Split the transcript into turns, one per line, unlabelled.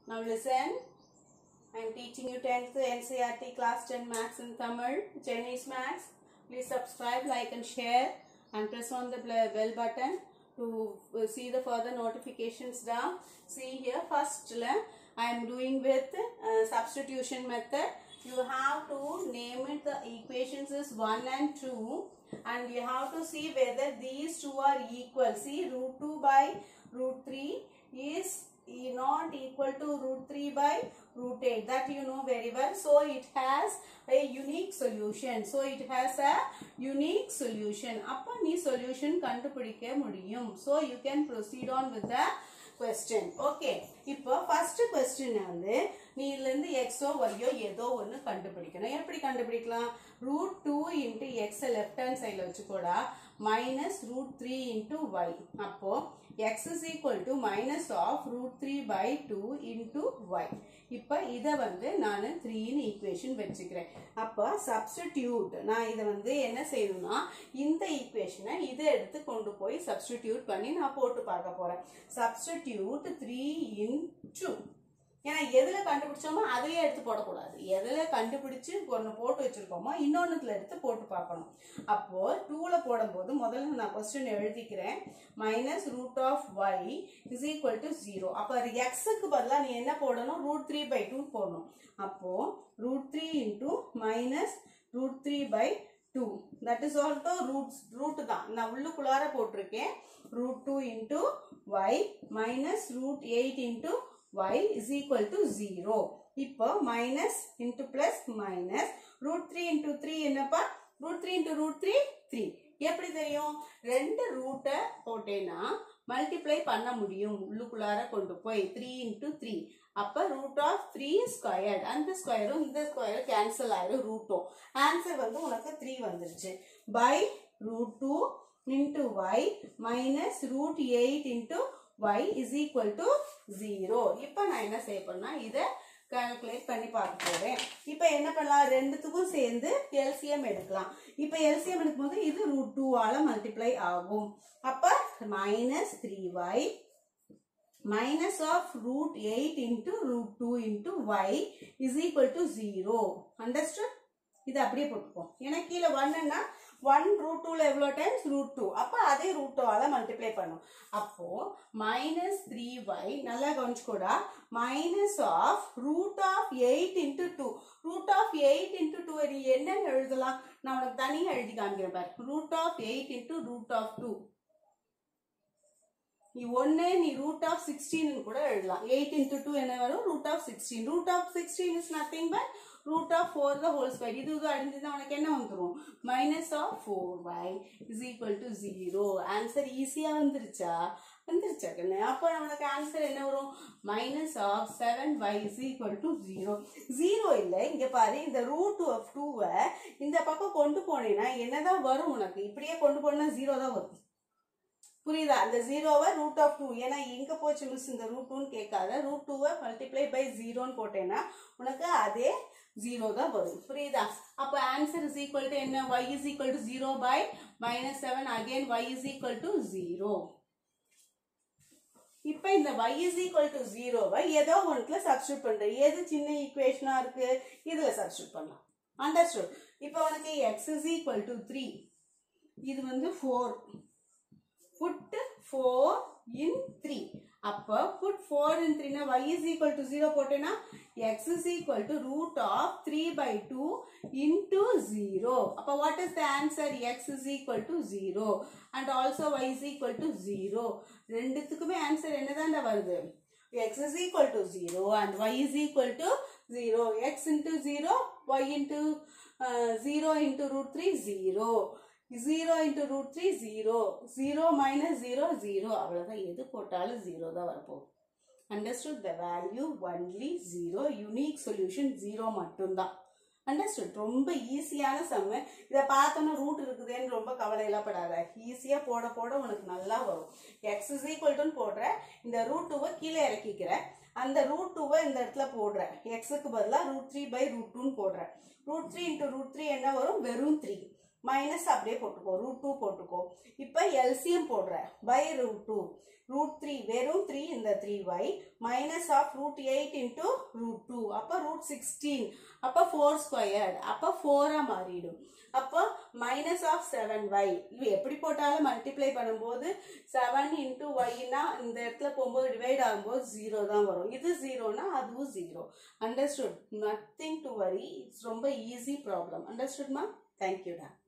Now listen. I am teaching you 10th NCRT class 10 maths in Tamil, Chinese maths. Please subscribe, like and share and press on the bell bell button to uh, see the further notifications down. See here first le- I am doing with uh, substitution method. You have to name it the equations is 1 and 2 and you have to see whether these two are equal. See root 2 by root 3 is e- not equal to root 3 by root 8 that you know very well so it has a unique solution so it has a unique solution அப்ப நீ solution கண்டுபிடிக்க முடியும் so you can proceed on with the question okay இப்போ first question வந்து நீ இதுல இருந்து Exo ஒய்யோ ஏதோ ஒன்று கண்டுபிடிக்கணும் எப்படி கண்டுபிடிக்கலாம் ரூட் டூ இன்ட்டு எக்ஸை லெஃப்ட் ஹேண்ட் சைடில் வச்சுக்கோடா minus root three into y அப்போ x is equal to minus of root three by two into y இப்போ இதை வந்து நான் த்ரீன்னு ஈக்குவேஷன் வச்சுக்கிறேன் அப்போ சப்ஸ்டிடியூட் நான் இதை வந்து என்ன செய்யணும்னா இந்த ஈக்குவேஷனை இதை எடுத்து கொண்டு போய் சப்ஸ்டிடியூட் பண்ணி நான் போட்டு பார்க்க போகிறேன் சப்ஸ்டிடியூட் த்ரீ இன் டூ ஏன்னா எதுல கண்டுபிடிச்சோமோ அதையே எடுத்து போடக்கூடாது எதுல கண்டுபிடிச்சு ஒன்று போட்டு வச்சிருக்கோமோ இன்னொன்னுத்துல எடுத்து போட்டு பார்க்கணும் அப்போ டூல போடும்போது முதல்ல நான் கொஸ்டின் எழுதிக்கிறேன் minus root of y is equal to zero அப்போ அது எக்ஸுக்கு பதிலாக நீ என்ன போடணும் ரூட் த்ரீ பை டூ போடணும் அப்போ root three into minus root three by two that is also roots root தான் நான் உள்ளுக்குள்ளார போட்டிருக்கேன் root two into y minus root eight into y is equal to 0. இப்போ minus into plus minus root 3 into 3 என்னப்பா root 3 into root 3 3 எப்படி தெரியும் ரெண்டு ரூட்டை போட்டேன்னா மல்டிப்ளை பண்ண முடியும் உள்ளுக்குள்ளார கொண்டு போய் த்ரீ இன்டூ த்ரீ அப்போ ரூட் ஆஃப் த்ரீ ஸ்கொயர்ட் அந்த ஸ்கொயரும் இந்த ஸ்கொயரும் கேன்சல் ஆயிடும் ரூட்டும் ஆன்சர் வந்து உனக்கு த்ரீ வந்துருச்சு by root two into y minus root eight into y is equal to 0 இப்போ நான் என்ன செய்ய போறேன்னா இதை கால்குலேட் பண்ணி பார்க்க போறேன் இப்போ என்ன பண்ணலாம் ரெண்டுத்துக்கும் சேர்ந்து எல்சிஎம் எடுக்கலாம் இப்போ எல்சிஎம் எடுக்கும்போது இது ரூட் டூ ஆல மல்டிப்ளை ஆகும் அப்ப minus three y minus of root eight into root two into y is equal to zero understood இது அப்படியே போட்டுப்போம் ஏன்னா கீழே ஒன்னுன்னா ஒன் ரூட் டூல எவ்வளோ டைம்ஸ் ரூட் டூ அப்போ அதே ரூட் டூவால மல்டிப்ளை பண்ணும் அப்போ மைனஸ் த்ரீ ஒய் நல்லா கவனிச்சுக்கோடா minus of root of eight into two root of eight into two நீ என்னன்னு எழுதலாம் நான் உனக்கு தனியாக எழுதி காமிக்கிறேன் பாரு root of eight into root of two நீ ஒன்னே நீ ரூட் ஆஃப் சிக்ஸ்டீன் கூட எழுதலாம் எயிட் இன்டூ டூ என்ன வரும் root of sixteen root of sixteen is nothing but root of four the whole square இது இது அடிஞ்சதுன்னா உனக்கு என்ன வந்துடும் minus of four y is equal to zero answer ஈஸியாக வந்துருச்சா வந்துருச்சா கண்ணு அப்போ நம்மளுக்கு ஆன்சர் என்ன வரும் minus of seven y is equal to zero zero இல்லை இங்கே பாரு இந்த ரூட் ஆஃப் டூவை இந்த பக்கம் கொண்டு போனேன்னா என்னதான் வரும் உனக்கு இப்படியே கொண்டு போனா ஜீரோ தான் வரும் புரியுதா அந்த ஜீரோவை ரூட் ஆஃப் டூ ஏன்னா எங்க போச்சு மிஸ் இந்த ரூட் டூன்னு கேட்காத ரூட் டூவை மல்டிப்ளை பை ஜீரோன்னு போட்டேன்னா உனக்கு அதே ஜீரோ தான் வரும் புரியுதா அப்போ ஆன்சர் இஸ் ஈக்குவல் டு என்ன y is equal to zero by minus seven again y is equal to zero இப்போ இந்த y is equal to 0வை ஏதோ ஒன்றுல சப்ஸ்டியூட் பண்ற எது சின்ன ஈக்குவேஷனா இருக்கு இதுல சப்ஸ்டியூட் பண்ணலாம் அண்டர்ஸ்டுட் இப்போ உனக்கு x is equal to 3 இது வந்து 4 put 4 in 3 அப்போ put 4 in 3 னா y is equal to 0 போட்டேனா x is equal to root of 3 by 2 into 0 அப்போ what is the answer x is equal to 0 and also y is equal to 0 ரெண்டுத்துக்குமே answer என்னதான்டா வருது x is equal to 0 and y is equal to 0 x into 0 y into uh, 0 into root 3 0 zero into root three zero zero minus zero zero அவ்வளோதான் எது போட்டாலும் zero தான் வரப்போகும் understood the value only zero unique solution zero மட்டும்தான் understood ரொம்ப ஈஸியான சம்மு இதை பார்த்தோன்னா ரூட் இருக்குதேன்னு ரொம்ப கவலையெல்லாம் படாத ஈஸியாக போட போட உனக்கு நல்லா வரும் எக்ஸ் இஸ் ஈக்குவல்ட்டுன்னு போடுற இந்த ரூட் டூவை கீழே இறக்கிக்கிற அந்த ரூட் டூவை இந்த இடத்துல போடுற எக்ஸுக்கு பதிலாக ரூட் த்ரீ பை ரூட் டூன்னு போடுற root three into root three என்ன வரும் வெறும் த்ரீ மைனஸ் அப்படியே போட்டுக்கோ ரூட் டூ போட்டுக்கோ இப்போ எல்சிஎம் போடுற by root two root three வெறும் த்ரீ இந்த three y minus of root eight into root two அப்போ ரூட் சிக்ஸ்டீன் அப்போ ஃபோர் ஸ்கொயர்ட் அப்போ ஃபோராக மாறிடும் அப்போ மைனஸ் ஆஃப் செவன் ஒய் இது எப்படி போட்டாலும் மல்டிப்ளை பண்ணும்போது செவன் இன்டூ ஒய்னா இந்த இடத்துல போகும்போது டிவைட் ஆகும்போது ஜீரோ தான் வரும் இது ஜீரோனா அதுவும் zero understood nothing to worry it's ரொம்ப ஈஸி ப்ராப்ளம் அண்டர்ஸ்டுட்மா தேங்க்யூடா